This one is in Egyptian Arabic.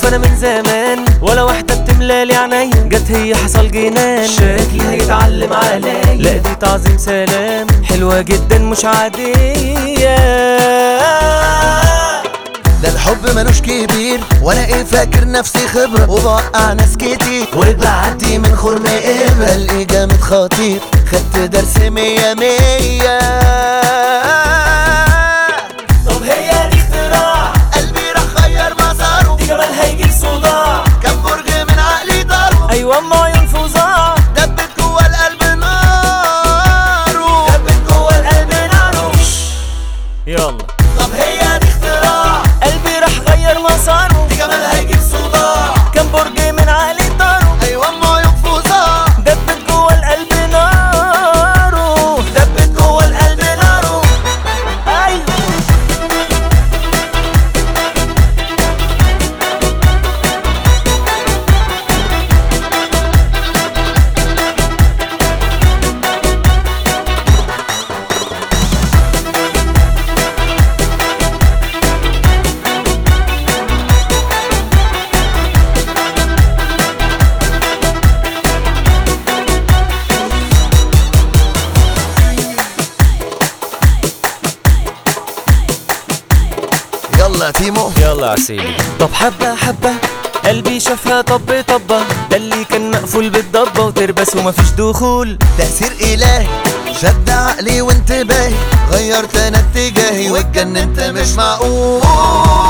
معروف انا من زمان ولا واحدة بتملالي عينيا جت هي حصل جنان شكلي هيتعلم عليا لا دي تعظيم سلام حلوة جدا مش عادية ده الحب ملوش كبير وانا ايه فاكر نفسي خبرة وبوقع ناس كتير وبعدي من خرم ابرة الاقي جامد خطير خدت درس مية مية طب هي دي اختراع قلبي راح غير مساره دي جمال هيجيب صداع كم برج من عقلي ضربه ايوه اما عيون فظاع دبت جوه القلب ناره دبت جوه القلب ناره يلا طب هي دي اختراع قلبي راح غير مساره دي جمال هيجيب صداع كان برج من عقلي طاره ايوه اما ينفذها دبت جوه القلب ناره دبت جوه القلب ناره ايوه يلا يا تيمو يلا عسيلي طب حبة حبة قلبي شافها طب طبة ده اللي كان مقفول بالضبة وتربس ومفيش دخول تأثير إلهي شد عقلي وانتباهي غيرت انا اتجاهي واتجننت مش معقول